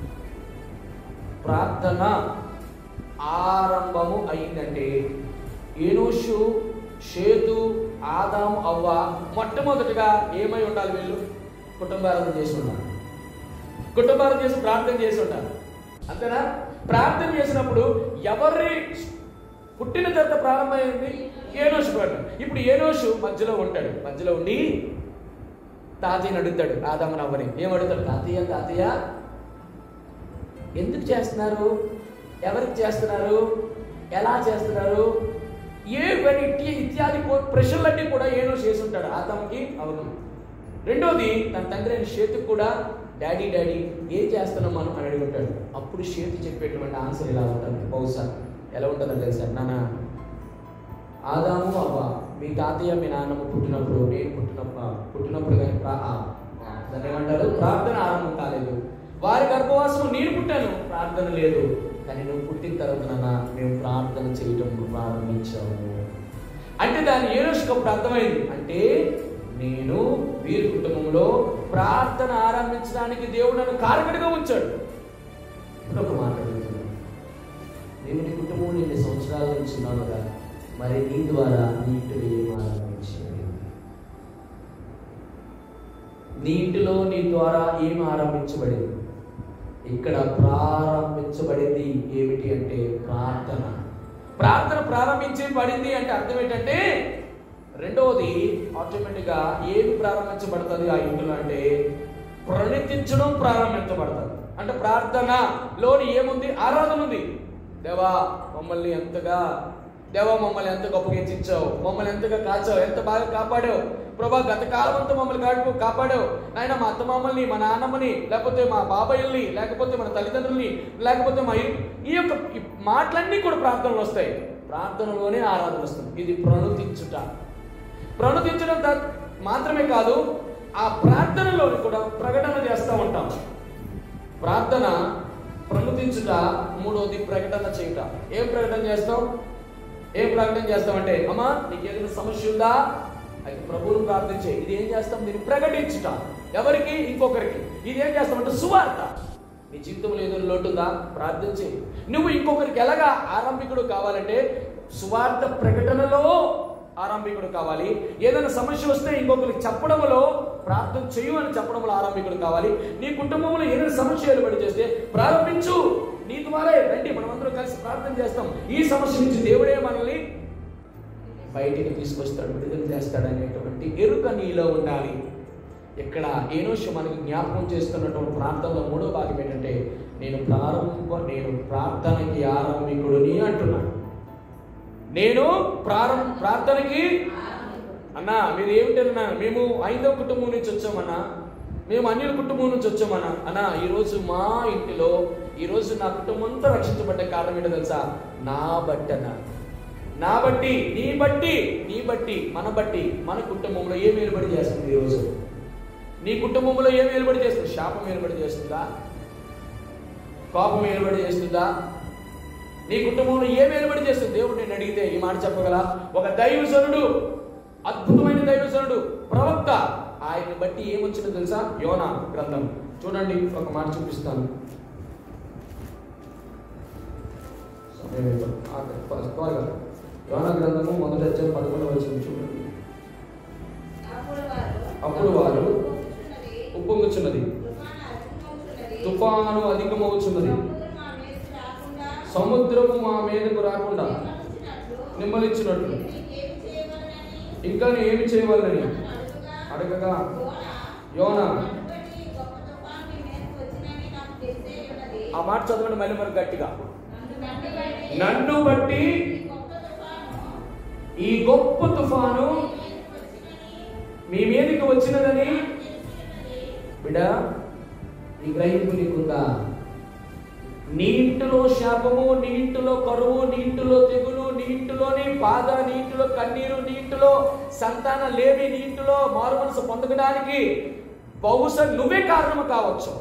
ప్రార్థన ఆరంభము అయిందంటే ఏనోషు షేతు ఆదాము అవ్వ మొట్టమొదటిగా ఏమై ఉండాలి వీళ్ళు కుటుంబారాధన చేసి ఉండాలి కుటుంబారాధన చేసి ప్రార్థన చేసి ఉండాలి అంతేనా ప్రార్థన చేసినప్పుడు ఎవరి పుట్టిన తర్వాత ప్రారంభమైంది ఏనోషు ప్రార్థన ఇప్పుడు ఏనోషు మధ్యలో ఉంటాడు మధ్యలో ఉండి తాతయ్యని అడుగుతాడు ఆదామని అవ్వని ఏమడుగుతాడు తాతయ్య తాతయ్య ఎందుకు చేస్తున్నారు ఎవరికి చేస్తున్నారు ఎలా చేస్తున్నారు ఏ వెని- ఇత్య- ఇత్యాది కో- ప్రశ్నలన్నీ కూడా ఏనో చేసి ఉంటాడు ఆతమకి అవును రెండోది తన తండ్రి అయిన షేతుకు కూడా డాడీ డాడీ ఏం చేస్తున్నాం మనం అని అడిగి ఉంటాడు అప్పుడు షేతు చెప్పేటువంటి ఆన్సర్ ఇలా ఉంటుంది బహుశా ఎలా ఉంటుందంటే తెలుసా నాన్న ఆదాము అవ్వ మీ తాతయ్య మీ నాన్నమ్మ పుట్టినప్పుడు నేను పుట్టినప్పుడు పుట్టినప్పుడు కానీ ప్రా- ఆ, దాన్ని ఏమంటారు ప్రార్థన ఆరంభం కాలేదు వారి గర్భవాసం నేను పుట్టాను ప్రార్థన లేదు కానీ నువ్వు పుట్టిన తర్వాత నాన్న మేము ప్రార్థన చేయటం ప్రారంభించాము అంటే దాని ఏ రోజుకి అప్పుడు అర్థమైంది అంటే నేను వీరి కుటుంబంలో ప్రార్థన ఆరంభించడానికి దేవుడు నన్ను కారకుడిగా ఉంచాడు ఇప్పుడు ఒక మాట అడుగుతున్నాను నేను నీ కుటుంబం ఎన్ని సంవత్సరాల నుంచి ఉన్నాను కదా మరి నీ ద్వారా నీ ఇంటిలో ఏం ఆరంభించింది నీ ఇంటిలో నీ ద్వారా ఏం ఆరంభించబడింది ఇక్కడ ప్రారంభించబడింది ఏమిటి అంటే ప్రార్థన ప్రార్థన ప్రారంభించబడింది అంటే అర్థం ఏంటంటే రెండవది ఆటోమేటిక్గా ఏమి ప్రారంభించబడుతుంది ఆ ఇంటిలో అంటే ప్రణితించడం ప్రారంభించబడుతుంది అంటే ప్రార్థనలోని ఏముంది ఆరాధన ఉంది దేవా మమ్మల్ని ఎంతగా దేవా మమ్మల్ని ఎంత గొప్పగా హెచ్చించావు మమ్మల్ని ఎంతగా కాచావు ఎంత బాగా కాపాడావు ప్రభా గత కాలం అంతా మమ్మల్ని కాడు కాపాడావు నాయన మా అత్త మామల్ని మా నాన్నమ్మని లేకపోతే మా బాబాయిల్ని లేకపోతే మన తల్లిదండ్రుల్ని లేకపోతే మా ఇ- ఈ యొక్క ఈ మాటలన్నీ కూడా ప్రార్థనలు వస్తాయి ప్రార్థనలోనే ఆరాధన వస్తుంది ఇది ప్రణుతించుట ప్రణుతించడం దా- మాత్రమే కాదు ఆ ప్రార్థనలో కూడా ప్రకటన చేస్తూ ఉంటాం ప్రార్థన ప్రణుతించుట మూడోది ప్రకటన చేయుట ఏం ప్రకటన చేస్తాం ఏం ప్రకటన చేస్తామంటే అమ్మా నీకు ఏదైనా సమస్య ఉందా అయితే ప్రభువును ప్రార్థించే ఇది ఏం చేస్తాం దీన్ని ప్రకటించుట ఎవరికి ఇంకొకరికి ఇది ఏం చేస్తామంటే సువార్త నీ జీవితంలో ఏదైనా లోటు ఉందా ప్రార్థించే నువ్వు ఇంకొకరికి ఎలాగా ఆరంభికుడు కావాలంటే సువార్త ప్రకటనలో ఆరంభికుడు కావాలి ఏదైనా సమస్య వస్తే ఇంకొకరికి చెప్పడంలో ప్రార్థన చేయు అని చెప్పడంలో ఆరంభికుడు కావాలి నీ కుటుంబంలో ఏదైనా సమస్య ఏర్పడి చేస్తే ప్రారంభించు నీ ద్వారా రండి మనమందరం కలిసి ప్రార్థన చేస్తాం ఈ సమస్య నుంచి దేవుడే మనల్ని బయటికి తీసుకొస్తాడు విడుదల చేస్తాడు అనేటువంటి ఎరుక నీలో ఉండాలి ఇక్కడ ఏనోషు మనకి జ్ఞాపకం చేస్తున్నటువంటి ప్రార్థనలో మూడో భాగం ఏంటంటే నేను ప్రారంభ నేను ప్రార్థనకి ఆరంభికుడిని అంటున్నాను నేను ప్రారంభ ప్రార్థనకి అన్నా మీరు ఏమిటన్నా మేము ఐదవ కుటుంబం నుంచి వచ్చామన్నా మేము అన్యుల కుటుంబం నుంచి వచ్చామన్నా అన్నా ఈరోజు మా ఇంటిలో ఈరోజు నా కుటుంబం అంతా రక్షించబడ్డ కారణం ఏంటో తెలుసా నా బట్టనా నా బట్టి నీ బట్టి నీ బట్టి మన బట్టి మన కుటుంబంలో ఏం ఏలుబడి చేస్తుంది ఈరోజు నీ కుటుంబంలో ఏం ఏలుబడి చేస్తుంది శాపం ఏలుబడి చేస్తుందా కోపం ఏలుబడి చేస్తుందా నీ కుటుంబంలో ఏం ఏలుబడి చేస్తుంది దేవుడు నేను అడిగితే ఈ మాట చెప్పగల ఒక దైవజనుడు అద్భుతమైన దైవజనుడు ప్రవక్త ఆయన్ని బట్టి ఏమొచ్చిందో తెలుసా యోనా గ్రంథం చూడండి ఒక మాట చూపిస్తాను సమయం అయిపోయింది. ఆఖరి, త్వర- త్వరగా యోనా గ్రంథము మొదటి అధ్యాయం పదకొండు వచ్చింది చూడండి అప్పుడు వారు అప్పుడు వారు కూర్చున్నది, ఉప్పొంగుచున్నది తుఫాను అధికమవుచున్నది, తుఫాను అధికమవుచున్నది సముద్రం మా మీదకు రాకుండా సముద్రము మా మీదకు రాకుండా నిమ్మలించినట్లు నిమ్మలించినట్లు నీకేమి చేయవలనని ఇంకా ఏమి చేయవాలని అతను అడగగా అడుగగా, యోనా "నన్నుబట్టి గొప్ప తుఫాను మీ మీదకు వచ్చినని నాకు తెలిసే ఉన్నది." ఆ మాట చదవండి మళ్ళీ మరి గట్టిగా నన్ను బట్టి నన్ను బట్టి ఈ గొప్ప తుఫాను ఈ గొప్ప తుఫాను మీ మీదకు మీ మీదకి వచ్చినని వచ్చినదని నాకు తెలిసి ఉన్నది. బిడా ఈ గ్రహింపు నీకుందా నీ ఇంటిలో శాపము నీ ఇంటిలో కరువు నీ ఇంటిలో తెగులు నీ ఇంటిలోని బాధ నీ ఇంటిలో కన్నీరు నీ ఇంటిలో సంతాన లేమి నీ ఇంటిలో మారు మనసు పొందడానికి బహుశా నువ్వే కారణము కావచ్చు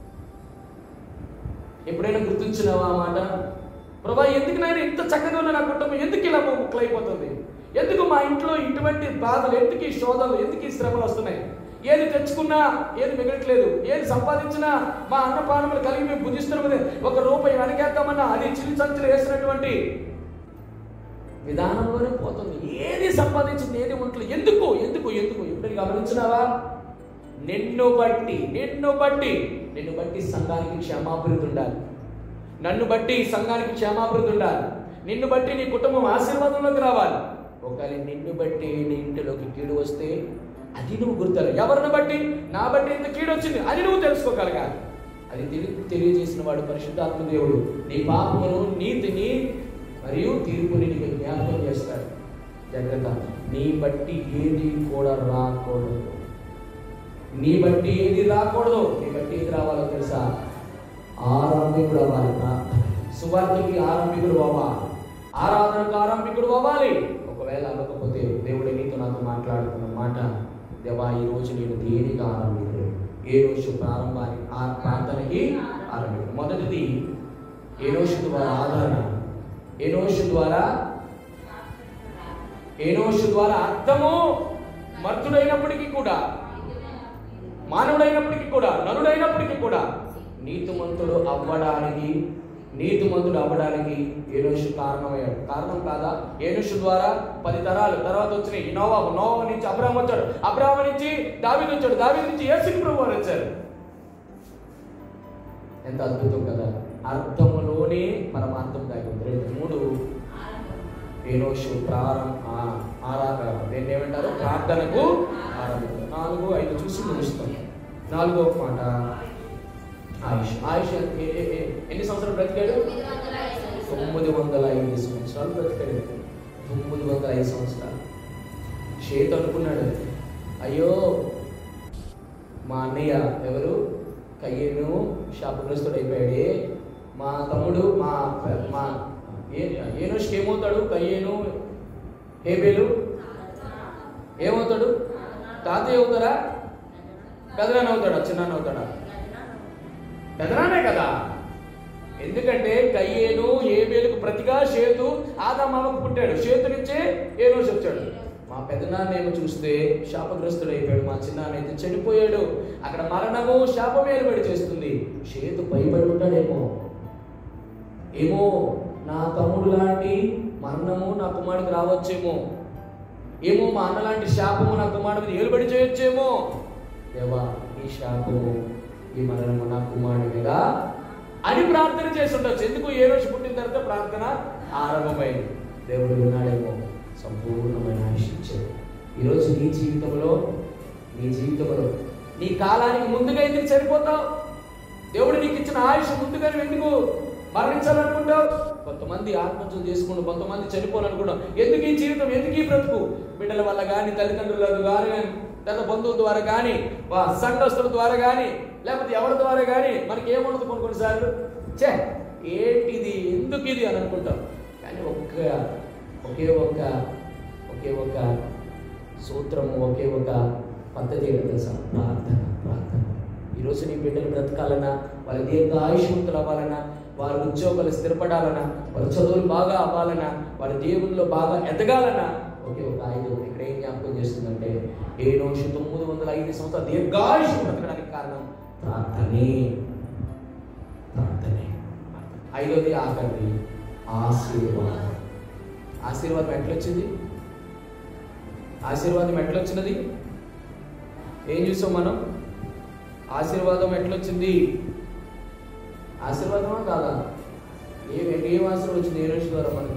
ఎప్పుడైనా గుర్తించినావా ఆ మాట ప్రభా ఎందుకు నేను ఇంత చక్కగా ఉన్న నా కుటుంబం ఎందుకు ఇలా ముక్కలైపోతుంది ఎందుకు మా ఇంట్లో ఇటువంటి బాధలు ఎందుకు ఈ శోధనలు ఎందుకు ఈ శ్రమలు వస్తున్నాయి ఏది తెచ్చుకున్నా ఏది మిగలట్లేదు ఏది సంపాదించినా మా అన్నపానములు కలిగి మేము భుజిస్తున్నది ఒక రూపాయి వెనకేద్దామన్నా అది చిల్లి సంచులు వేసినటువంటి విధానంలోనే పోతుంది ఏది సంపాదించింది ఏది ఉంటలేదు ఎందుకు ఎందుకు ఎందుకు ఎప్పుడైనా గమనించినావా నిన్ను బట్టి నిన్ను బట్టి నిన్ను బట్టి సంఘానికి క్షేమాభివృద్ధి ఉండాలి నన్ను బట్టి సంఘానికి క్షేమాభివృద్ధి ఉండాలి నిన్ను బట్టి నీ కుటుంబం ఆశీర్వాదంలోకి రావాలి ఒకవేళ నిన్ను బట్టి నీ ఇంటిలోకి కీడు వస్తే అది నువ్వు గుర్తాలి ఎవరిని బట్టి నా బట్టి ఇంత కీడు వచ్చింది అది నువ్వు తెలుసుకోగలగాలి అది తెలియ తెలియజేసిన వాడు పరిశుద్ధాత్మ దేవుడు నీ పాపమును నీతిని మరియు తీర్పుని నీకు జ్ఞాపకం చేస్తాడు జాగ్రత్త నీ బట్టి ఏది కూడా రాకూడదు నీ బట్టి ఏది రాకూడదు నీ బట్టి ఏది రావాలో తెలుసా ఆరంభికుడు అవ్వాలి ప్రార్థన సువార్తకి ఆరంభికుడు అవ్వాలి ఆరాధనకు ఆరంభికుడు అవ్వాలి ఒకవేళ అవ్వకపోతే దేవుడు నీతో నాతో మాట్లాడుతున్న మాట దేవా ఈ రోజు నేను దేనికి ఆరంభికుడు ఏ రోజు ప్రారంభానికి ఆ ప్రార్థనకి ఆరంభికుడు మొదటిది ఏ రోజు ద్వారా ఆదరణ ఏ రోజు ద్వారా ఏనోషు ద్వారా అర్థము మర్తుడైనప్పటికీ కూడా మానవుడైనప్పటికీ కూడా నరుడైనప్పటికీ కూడా నీతిమంతుడు అవ్వడానికి నీతిమంతుడు అవ్వడానికి ఏనుషు కారణమయ్యాడు కారణం కాదా ఏనుషు ద్వారా పది తరాలు తర్వాత వచ్చినాయి ఈ నోవా నోవా నుంచి అబ్రాహం వచ్చాడు అబ్రాహం నుంచి దావీదు వచ్చాడు దావీదు నుంచి యేసుకి ప్రభు వారు వచ్చారు ఎంత అద్భుతం కదా అర్థములోనే పరమార్థం దాగి ఉంది రెండు మూడు ఏనోషు ప్రారం ఆరాధన దీన్ని ఏమంటారు ప్రార్థనకు ఆరంభించారు నాలుగు ఐదు చూసి ముగిస్తాం నాలుగో మాట ఆయుష్ ఆయుష్ ఏ- ఏ- ఏ- ఎన్ని సంవత్సరాలు బ్రతికాడు తొమ్మిది వందల ఐదు సంవత్సరాలు బ్రతికాడు తొమ్మిది వందల ఐదు సంవత్సరాలు చేతు అనుకున్నాడు అయ్యో మా అన్నయ్య ఎవరు కయ్యేను శాపగ్రస్తుడు అయిపోయాడే మా తమ్ముడు మా మా ఏ ఏనోష్కి ఏమవుతాడు కయ్యేను హేబేలు ఏమవుతాడు తాతయ్య అవుతారా పెదనాన్న అవుతాడా చిన్నాన్న అవుతాడా పెదనాన్నే కదా ఎందుకంటే కయ్యేను ఏబేలుకు ప్రతిగా షేతు ఆదా మామకు పుట్టాడు షేతు నుంచే ఏనోష్ వచ్చాడు మా పెదనాన్న ఏమో చూస్తే శాపగ్రస్తుడు అయిపోయాడు మా చిన్నాన్న అయితే చనిపోయాడు అక్కడ మరణము శాపం ఏలుబడి చేస్తుంది షేతు భయపడి ఉంటాడేమో ఏమో నా తమ్ముడు లాంటి మరణము నా కుమారుడికి రావచ్చేమో ఏమో మా అన్న లాంటి శాపము నా కుమారుడి మీద ఏలుబడి చేయొచ్చేమో దేవా ఈ శాపము ఈ మరణము నా కుమారుడి మీద అని ప్రార్థన చేసి ఉండొచ్చు ఎందుకు ఏ రోజు పుట్టిన తర్వాత ప్రార్థన ఆరంభమైంది దేవుడు విన్నాడేమో సంపూర్ణమైన ఆయుష్ ఇచ్చాడు ఈరోజు నీ జీవితంలో నీ జీవితంలో నీ కాలానికి ముందుగా ఎందుకు చనిపోతావు దేవుడు నీకు ఇచ్చిన ఆయుష్ ముందుగా నువ్వు ఎందుకు మరణించాలనుకుంటావు కొంతమంది ఆత్మహత్యలు చేసుకుంటూ కొంతమంది చనిపోవాలనుకుంటాం ఎందుకు ఈ జీవితం ఎందుకు ఈ బ్రతుకు బిడ్డల వల్ల కానీ తల్లిదండ్రుల ద్వారా కానీ లేదా బంధువుల ద్వారా కానీ వా- సంఘస్థుల ద్వారా కానీ లేకపోతే ఎవరి ద్వారా కానీ మనకి ఏముండదు కొన్ని కొన్నిసార్లు చే ఏంటిది ఎందుకు ఇది అని అనుకుంటాం కానీ ఒక్క ఒకే ఒక్క ఒకే ఒక్క సూత్రము ఒకే ఒక పద్ధతి ఏంటో తెలుసా ప్రార్థన ప్రార్థన ఈరోజు నీ బిడ్డలు బ్రతకాలన్నా వాళ్ళ దీర్ఘ ఆయుష్మంతులు అవ్వాలన్నా వారి ఉద్యోగాలు స్థిరపడాలన్నా వాళ్ళ చదువులు బాగా అవ్వాలన్నా వాళ్ళ దేవుల్లో బాగా ఎదగాలన్నా ఒకే ఒక ఆయుధం ఇక్కడ ఏం జ్ఞాపకం చేస్తుందంటే ఏ రోజు తొమ్మిది వందల ఐదు సంవత్సరాలు దీర్ఘాయుష్ బ్రతకడానికి కారణం ప్రార్థనే ప్రార్థనే ఐదోది ఆఖరిది ఆశీర్వాదం ఆశీర్వాదం ఎట్లొచ్చింది ఆశీర్వాదం ఎట్లొచ్చినది ఏం చూసాం మనం ఆశీర్వాదం ఎట్లొచ్చింది ఆశీర్వాదమా కాదా ఏం ఏం ఆశీర్వాదం వచ్చింది ఏ రోజు ద్వారా మనకి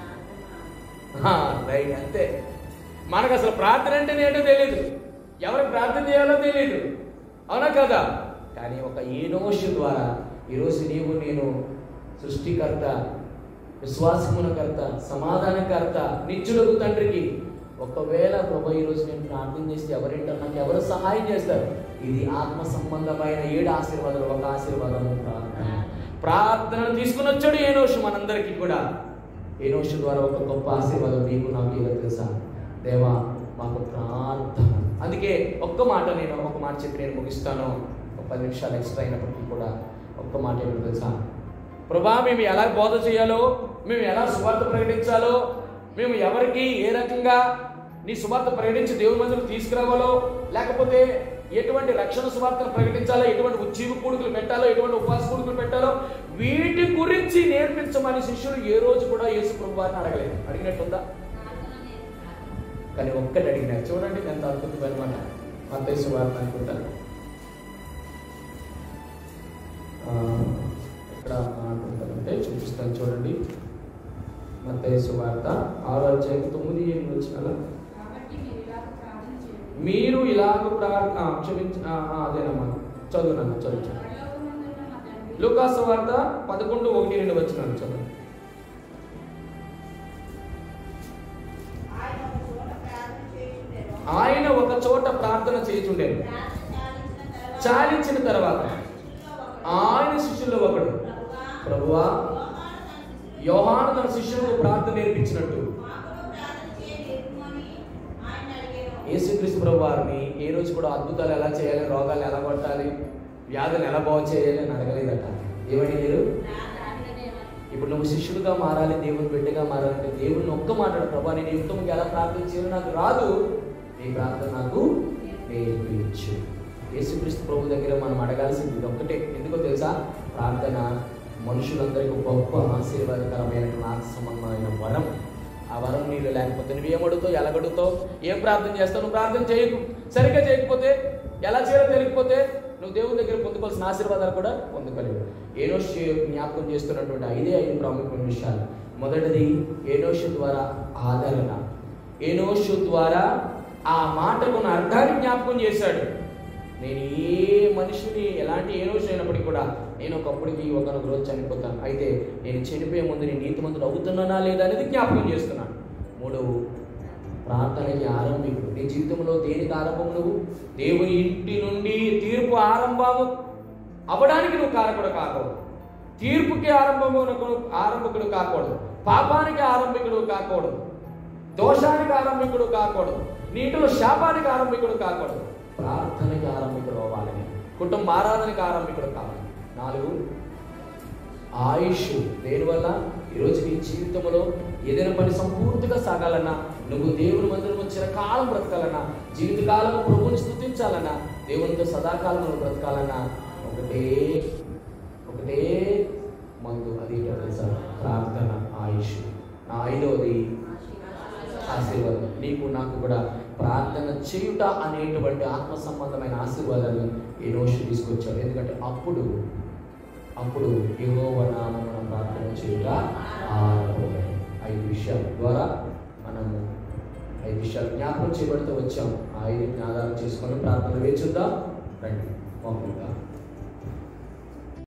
రైట్ అంతే మనకు అసలు ప్రార్థన అంటే ఏంటో తెలియదు ఎవరికి ప్రార్థన చేయాలో తెలియదు అవునా కదా కానీ ఒక ఏనోషు ద్వారా ఈరోజు నీవు నేను సృష్టికర్త విశ్వాసమునకర్త సమాధానకర్త నిత్యులకు తండ్రికి ఒకవేళ ప్రభు ఈరోజు నేను ప్రార్థన చేస్తే ఎవరింటారు నాకు ఎవరు సహాయం చేస్తారు ఇది ఆత్మ సంబంధమైన ఏడు ఆశీర్వాదాలు ఒక ఆశీర్వాదము ప్రార్థన ప్రార్థనను తీసుకుని వచ్చాడు ఏనోషు మనందరికీ కూడా ఏనోషు ద్వారా ఒక గొప్ప ఆశీర్వాదం నీకు నాకు ఏదో తెలుసా దేవా మాకు ప్రార్థన అందుకే ఒక్క మాట నేను ఒక మాట చెప్పి నేను ముగిస్తాను ఒక పది నిమిషాలు ఎక్స్ట్రా అయినప్పటికీ కూడా ఒక్క మాట ఏంటో తెలుసా ప్రభా మేము ఎలా బోధ చేయాలో మేము ఎలా సువార్త ప్రకటించాలో మేము ఎవరికి ఏ రకంగా నీ సువార్త ప్రకటించి దేవుని మందిరం తీసుకురావాలో లేకపోతే ఎటువంటి రక్షణ సువార్తను ప్రకటించాలో ఎటువంటి ఉజ్జీవ కూడుకులు పెట్టాలో ఎటువంటి ఉపవాస కూడుకులు పెట్టాలో వీటి గురించి నేర్పించమని శిష్యులు ఏ రోజు కూడా యేసు ప్రభు వారిని అడగలేదు అడిగినట్టుందా ప్రార్థన నేర్పాలి. కానీ ఒక్కటి అడిగినారు చూడండి ఎంత అద్భుతమైన మాట మత్తయి సువార్త అనుకుంటాను ఆ, ఎక్కడ అనుకుంటానంటే చూపిస్తాను చూడండి మత్తయి సువార్త ఆరో అధ్యాయం తొమ్మిది ఎనిమిది వచ్చిన కాబట్టి మీరు ఇలాగ ప్రార్థన చేయండి. మీరు ఇలాగ ప్రార్థన క్షమించ ఆ, ఆ, అదేనమ్మా చదువునమ్మా చదువు చదువు. పరలోకమందున్న మా తండ్రి, లూకాసు వార్త పదకొండు ఒకటి రెండు వచ్చినాను చదువు ఆయన ఒక చోట ప్రార్థన చేయుచుండెను. ఆయన ఒక చోట ప్రార్థన చేయుచుండేను ప్రార్థన చాలించిన తర్వాత చాలించిన తర్వాత శిష్యుల్లో ఒకడు, ఆయన శిష్యుల్లో ఒకడు ప్రభువా, ప్రభువా యోహాను తన శిష్యులకు యోహాను తన శిష్యులకు ప్రార్థన నేర్పించినట్టు మాకును ప్రార్థన చేయ నేర్పుమని ఆయన అడిగాను. యేసుక్రీస్తు ప్రభు వారిని ఏ రోజు కూడా అద్భుతాలు ఎలా చేయాలి రోగాలు ఎలా కొట్టాలి వ్యాధులు ఎలా బాగు చేయాలి అని అడగలేదట ఏమడిగారు ప్రార్థననేమని. ఇప్పుడు నువ్వు శిష్యుడిగా మారాలి దేవుని బిడ్డగా మారాలంటే దేవుని ఒక్క మాట్లాడు ప్రభా నేను యుక్తంగా ఎలా ప్రార్థన చేయాలో నాకు రాదు నీ ప్రార్థన నాకు నేర్పించు యేసుక్రీస్తు ప్రభు దగ్గర మనం అడగాల్సింది ఇది ఒక్కటే ఎందుకో తెలుసా ప్రార్థన మనుషులందరికీ గొప్ప ఆశీర్వాదకరమైనటువంటి ఆత్మ సంబంధమైన వరం ఆ వరం నీళ్ళు లేకపోతే నువ్వు ఏమడుగుతావు ఎలా అడుగుతావు ఏం ప్రార్థన చేస్తావు నువ్వు ప్రార్థన చేయకు సరిగ్గా చేయకపోతే ఎలా చేయాలో తెలియకపోతే నువ్వు దేవుని దగ్గర పొందుకోవాల్సిన ఆశీర్వాదాలు కూడా పొందుకోలేవు ఏనోష్ జ్ఞాపకం చేస్తున్నటువంటి ఐదే ఐదు ప్రాముఖ్యమైన విషయాలు మొదటిది ఏనోషు ద్వారా ఆదరణ ఏనోషు ద్వారా ఆ మాటకున్న అర్థాన్ని జ్ఞాపకం చేశాడు నేను ఏ మనిషిని ఎలాంటి ఏనోషు అయినప్పటికీ కూడా నేను ఒకప్పటికి ఒకనొక రోజు చనిపోతాను అయితే నేను చనిపోయే ముందు నేను నీతి మందులు అవుతున్నానా లేదా అనేది జ్ఞాపకం చేస్తున్నాను మూడు ప్రార్థనకి ఆరంభికుడు నీ జీవితంలో దేనికి ఆరంభం నువ్వు దేవుని ఇంటి నుండి తీర్పు ఆరంభము అవ్వడానికి నువ్వు కారకుడు కాకూడదు తీర్పుకి ఆరంభమునకు ఆరంభకుడు కాకూడదు పాపానికి ఆరంభికుడు కాకూడదు దోషానికి ఆరంభికుడు కాకూడదు నీటిలో శాపానికి ఆరంభికుడు కాకూడదు ప్రార్థనకి ఆరంభికుడు అవ్వాలని కుటుంబ ఆరాధనకి ఆరంభికుడు కావాలి నాలుగు ఆయుష్ దేనివల్ల ఈరోజు నీ జీవితంలో ఏదైనా పని సంపూర్తిగా సాగాలన్నా నువ్వు దేవుని మందిరం వచ్చిన కాలం బ్రతకాలన్నా జీవితకాలం ప్రభువుని స్థుతించాలన్నా దేవునితో సదాకాలం నువ్వు బ్రతకాలన్నా ఒకటే ఒకటే మందు అది ఏంటో తెలుసా ప్రార్థన ఆయుష్ నా ఐదవది ఆశీర్వాదం నీకు నాకు కూడా ప్రార్థన చేయుట అనేటువంటి ఆత్మ సంబంధమైన ఆశీర్వాదాన్ని ఈ రోజు తీసుకొచ్చాడు ఎందుకంటే అప్పుడు అప్పుడు యెహోవా నామమున ప్రార్థన చేయుట ఆరంభమైంది ఐదు విషయాల ద్వారా మనము ఐదు విషయాలు జ్ఞాపకం చేయబడుతూ వచ్చాం ఆ ఐదుని ఆధారం చేసుకొని ప్రార్థన వేచుద్దాం రండి మోకుందా